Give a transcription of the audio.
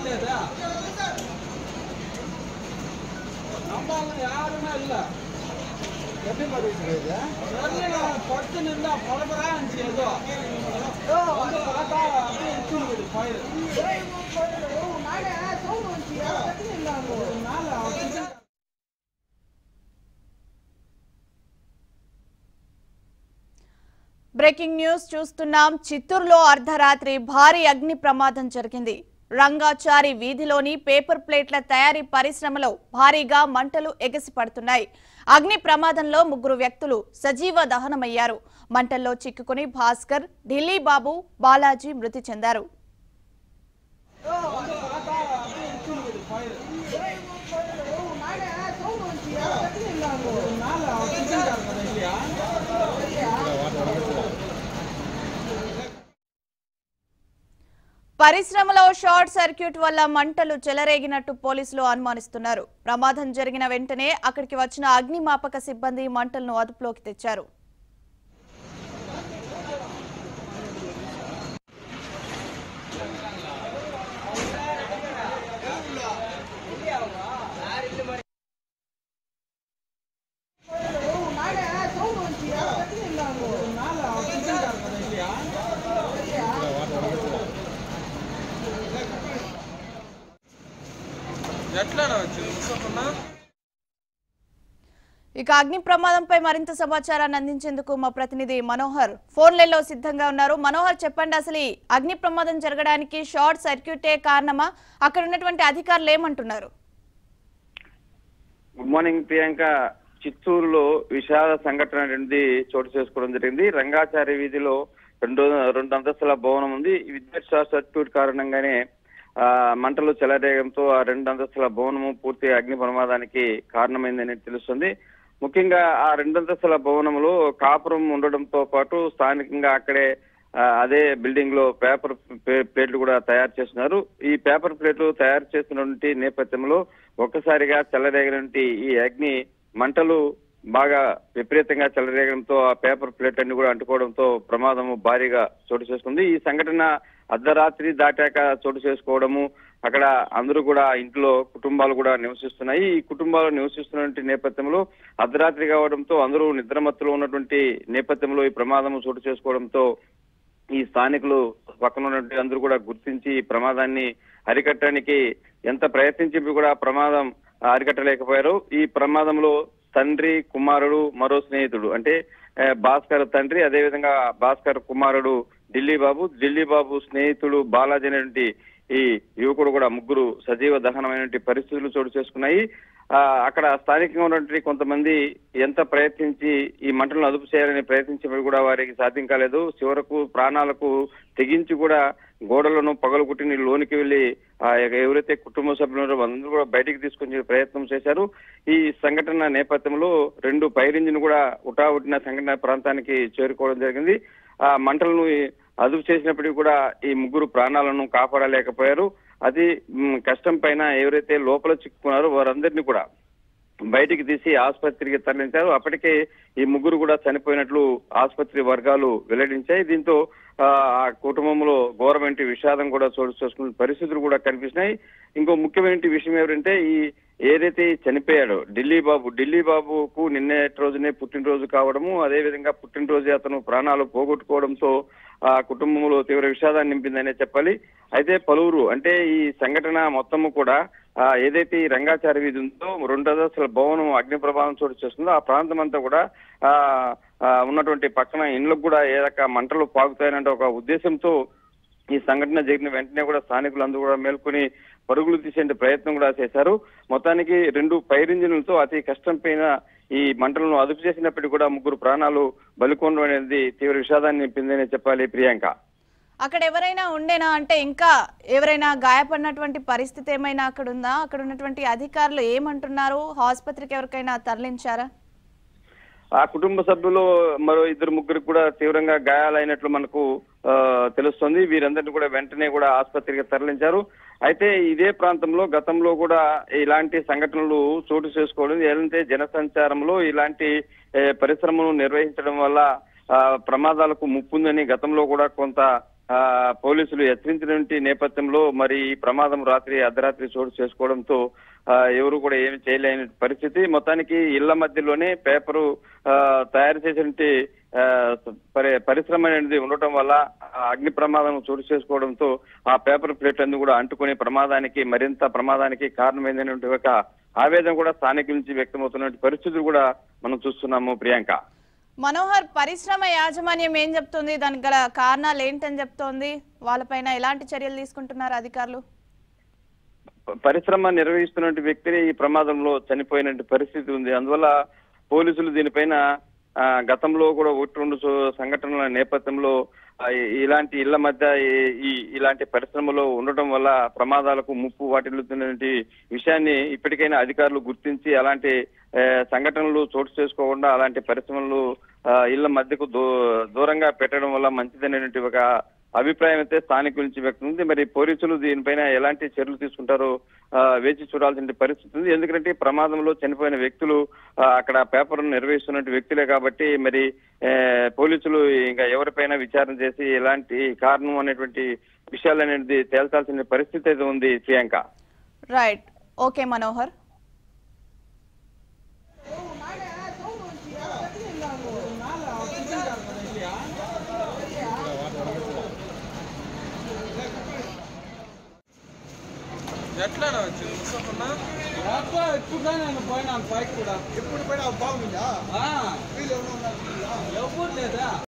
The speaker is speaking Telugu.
ಬರ್ತದೆ ನಮ್ಮಲ್ಲಿ ಯಾರನ್ನ ಇಲ್ಲ எப்படி பண்ணிட்டு ಪಡ್ತಿನಿಂದ ಪಡಬರ ಅನ್ಸಿದ್ದು ಒಂದು ಪಾಠ அப்படியே ಇಟ್ಕೊಂಡು ಫೈರ್ ನಾಳೆ ಆಫೀಸ್ బ్రేకింగ్ న్యూస్ చూస్తున్నాం చిత్తూరులో అర్ధరాత్రి భారీ అగ్ని ప్రమాదం జరిగింది రంగాచారి వీధిలోని పేపర్ ప్లేట్ల తయారీ పరిశ్రమలో భారీగా మంటలు ఎగసిపడుతున్నాయి అగ్ని ప్రమాదంలో ముగ్గురు వ్యక్తులు సజీవ దహనమయ్యారు మంటల్లో చిక్కుకుని భాస్కర్ ఢిల్లీ బాబు బాలాజీ మృతి చెందారు ಒಂದು ಪಾಠ அப்படியே ಇಟ್ಕೊಂಡು ಫೈರ್ ನಾಳೆ ಆಫೀಸ್ ಇದೆಯಾ పరిశ్రమలో షార్ట్ సర్క్యూట్ వల్ల మంటలు చెలరేగినట్టు పోలీసులు అనుమానిస్తున్నారు ప్రమాదం జరిగిన వెంటనే అక్కడికి వచ్చిన అగ్నిమాపక సిబ్బంది మంటలను అదుపులోకి తెచ్చారు ನಾಳೆ ಆಫೀಸ್ ಇದೆಯಾ ఎట్లా వచ్చింది ముసకున్నా ఇక అగ్ని ప్రమాదంపై మరింత సమాచారాన్ని అందించేందుకు మా ప్రతినిధి మనోహర్ ఫోన్లలో సిద్ధంగా ఉన్నారు మనోహర్ చెప్పండి అసలు ఈ అగ్ని ప్రమాదం జరగడానికి షార్ట్ సర్క్యూటే కారణమా అక్కడ ఉన్నటువంటి అధికారులు ఏమంటున్నారు గుడ్ మార్నింగ్ ప్రియాంక చిత్తూరులో విషాద సంఘటన అనేది చోటు చేసుకోవడం జరిగింది రంగాచారి వీధిలో రెండు రెండు అంతస్తుల భవనం ఉంది ఈ విద్యుత్ షార్ట్ సర్క్యూట్ కారణంగానే ఆ మంటలు చెలరేగంతో ఆ రెండు అంతస్తుల భవనము పూర్తి అగ్ని ప్రమాదానికి కారణమైందని తెలుస్తుంది ముఖ్యంగా ఆ రెండు అంతస్తుల భవనంలో కాపురం ఉండడంతో పాటు స్థానికంగా అక్కడే ఆ, అదే బిల్డింగ్ లో పేపర్ ప్లే- ప్లేట్లు కూడా తయారు చేస్తున్నారు ఈ పేపర్ ప్లేట్లు తయారు చేస్తున్నటువంటి నేపథ్యంలో ఒక్కసారిగా చెలరేగినటువంటి ఈ అగ్ని మంటలు బాగా విపరీతంగా చెలరేగడంతో ఆ పేపర్ ప్లేట్ అన్ని కూడా అంటుకోవడంతో ప్రమాదము భారీగా చోటు చేసుకుంది ఈ సంఘటన అర్ధరాత్రి దాటాక చోటు చేసుకోవడము అక్కడ అందరూ కూడా ఇంట్లో కుటుంబాలు కూడా నివసిస్తున్నాయి ఈ కుటుంబాలు నివసిస్తున్నటువంటి నేపథ్యంలో అర్ధరాత్రి కావడంతో అందరూ నిద్రమత్తులో ఉన్నటువంటి నేపథ్యంలో ఈ ప్రమాదము చోటు చేసుకోవడంతో ఈ స్థానికులు పక్కన ఉన్నటువంటి అందరూ కూడా గుర్తించి ఈ ప్రమాదాన్ని అరికట్టడానికి ఎంత ప్రయత్నించి కూడా ప్రమాదం అరికట్టలేకపోయారు ఈ ప్రమాదంలో తండ్రి కుమారుడు మరో స్నేహితుడు అంటే ఆ, భాస్కర్ తండ్రి అదేవిధంగా భాస్కర్ కుమారుడు ఢిల్లీ బాబు ఢిల్లీ బాబు స్నేహితుడు బాలాజీ అనేటువంటి ఈ యువకుడు కూడా ముగ్గురు సజీవ దహనమైనటువంటి పరిస్థితులు చోటు చేసుకున్నాయి ఆ, అక్కడ స్థానికంగా ఉన్నటువంటి కొంతమంది ఎంత ప్రయత్నించి ఈ మంటలను అదుపు చేయాలని ప్రయత్నించినప్పుడు కూడా వారికి సాధ్యం కాలేదు చివరకు ప్రాణాలకు తెగించి కూడా గోడలను పగలగొట్టి లోనికి వెళ్లి ఆ యొక్క ఎవరైతే కుటుంబ సభ్యులు ఉన్నారో వాళ్ళందరూ కూడా బయటికి తీసుకొచ్చే ప్రయత్నం చేశారు ఈ సంఘటన నేపథ్యంలో రెండు ఫైర్ ఇంజిన్ కూడా ఉటావుటిన సంఘటన ప్రాంతానికి చేరుకోవడం జరిగింది ఆ మంటలను అదుపు చేసినప్పటికీ కూడా ఈ ముగ్గురు ప్రాణాలను కాపాడలేకపోయారు అది మ్, కష్టం పైన ఎవరైతే లోపల చిక్కుకున్నారో వారందరినీ కూడా బయటికి తీసి ఆసుపత్రికి తరలించారు అప్పటికే ఈ ముగ్గురు కూడా చనిపోయినట్లు ఆసుపత్రి వర్గాలు వెల్లడించాయి దీంతో ఆ ఆ కుటుంబంలో ఘోరమైన విషాదం కూడా చోటు చేసుకున్న పరిస్థితులు కూడా కనిపిస్తున్నాయి ఇంకో ముఖ్యమైన విషయం ఏమిటంటే ఈ ఏదైతే ఈ చనిపోయాడో ఢిల్లీ బాబు ఢిల్లీ బాబుకు నిన్నటి రోజునే పుట్టినరోజు కావడము అదే విధంగా పుట్టినరోజు అతను ప్రాణాలు పోగొట్టుకోవడంతో ఆ కుటుంబంలో తీవ్ర విషాదాన్ని నింపిందనే చెప్పాలి అయితే పలువురు అంటే ఈ సంఘటన మొత్తము కూడా ఆ ఏదైతే ఈ రంగాచారి వీధి ఉందో రెండు అంతస్తుల భవనం అగ్ని ప్రమాదం చోటు చేస్తుందో ఆ ప్రాంతం అంతా కూడా ఆ ఆ, ఉన్నటువంటి పక్కన ఇండ్లకు కూడా ఏ రక మంటలు పాకుతాయనంటే ఒక ఉద్దేశంతో ఈ సంఘటన జరిగిన వెంటనే కూడా స్థానికులందరూ కూడా మేల్కొని పరుగులు తీసే ప్రయత్నం కూడా చేశారు మొత్తానికి రెండు ఫైర్ ఇంజిన్లతో అతి కష్టం పైన ఈ మంటలను అదుపు చేసినప్పటికీ కూడా ముగ్గురు ప్రాణాలు బలికొనడం అనేది తీవ్ర విషాదాన్ని నింపిందని చెప్పాలి ప్రియాంక అక్కడ ఎవరైనా ఉండేనా అంటే ఇంకా ఎవరైనా గాయపడినటువంటి పరిస్థితి ఏమైనా అక్కడ ఉందా అక్కడ ఉన్నటువంటి అధికారులు ఏమంటున్నారు ఆసుపత్రికి ఎవరికైనా తరలించారా ఆ కుటుంబ సభ్యులు మరో ఇద్దరు ముగ్గురికి కూడా తీవ్రంగా గాయాలైనట్లు మనకు ఆ, తెలుస్తుంది వీరందరినీ కూడా వెంటనే కూడా ఆసుపత్రికి తరలించారు అయితే ఇదే ప్రాంతంలో గతంలో కూడా ఇలాంటి సంఘటనలు చోటు చేసుకోవడం ఏదంటే జనసంచారంలో ఇలాంటి ఏ, పరిశ్రమలు నిర్వహించడం వల్ల ఆ, ప్రమాదాలకు ముప్పుందని గతంలో కూడా కొంత ఆ, పోలీసులు హెచ్చరించినటువంటి నేపథ్యంలో మరి ఈ ప్రమాదం రాత్రి అర్ధరాత్రి చోటు చేసుకోవడంతో ఆ, ఎవరు కూడా ఏమి చేయలేని పరిస్థితి మొత్తానికి ఇళ్ల మధ్యలోనే పేపరు ఆ, తయారు చేసినటువంటి ఆ, పరి పరిశ్రమ అనేది ఉండటం వల్ల ఆ అగ్ని ప్రమాదం చోటు చేసుకోవడంతో ఆ పేపర్ ప్లేట్ అన్ని కూడా అంటుకునే ప్రమాదానికి మరింత ప్రమాదానికి కారణమైనటువంటి ఒక ఆవేదన కూడా స్థానికుల నుంచి వ్యక్తమవుతున్నటువంటి పరిస్థితులు కూడా మనం చూస్తున్నాము ప్రియాంక మనోహర్ పరిశ్రమ యాజమాన్యం ఏం చెప్తుంది దానికి గల కారణాలు ఏంటని చెప్తోంది వాళ్ళపైన ఎలాంటి చర్యలు తీసుకుంటున్నారు అధికారులు పరిశ్రమ నిర్వహిస్తున్న వ్యక్తిని ఈ ప్రమాదంలో చనిపోయినటువంటి పరిస్థితి ఉంది అందువల్ల పోలీసులు దీనిపైన ఆ, గతంలో కూడా ఒకటి రెండు సో- సంఘటనల నేపథ్యంలో ఆ, ఈ- ఇలాంటి ఇళ్ల మధ్య ఈ- ఈ ఇలాంటి పరిశ్రమలో ఉండటం వల్ల ప్రమాదాలకు ముప్పు వాటిల్లుతున్నటువంటి విషయాన్ని ఇప్పటికైనా అధికారులు గుర్తించి అలాంటి ఆ, సంఘటనలు చోటు చేసుకోకుండా అలాంటి పరిశ్రమలు ఆ, ఇళ్ల మధ్యకు దూ దూరంగా పెట్టడం వల్ల మంచిదనేటువంటి ఒక అభిప్రాయం అయితే స్థానికుల నుంచి వ్యక్తం ఉంది మరి పోలీసులు దీనిపైన ఎలాంటి చర్యలు తీసుకుంటారో ఆ, వేచి చూడాల్సిన పరిస్థితి ఉంది ఎందుకంటే ఈ ప్రమాదంలో చనిపోయిన వ్యక్తులు ఆ, అక్కడ పేపర్ నిర్వహిస్తున్న వ్యక్తులే కాబట్టి మరి ఆ, పోలీసులు ఇంకా ఎవరిపైన విచారణ చేసి ఎలాంటి కారణం అనేటువంటి విషయాలు అనేది తేల్చాల్సిన పరిస్థితి అయితే ఉంది ప్రియాంక రైట్ ఓకే మనోహర్ ఎట్లా వచ్చింది ముసఫన్నా ఇప్పుడు నేను పోయినాను బైక్ కూడా ఎప్పుడు పోయినా బాగుందా ఆ, వీళ్ళు ఎవరు ఉన్నారు ఎవరు లేదా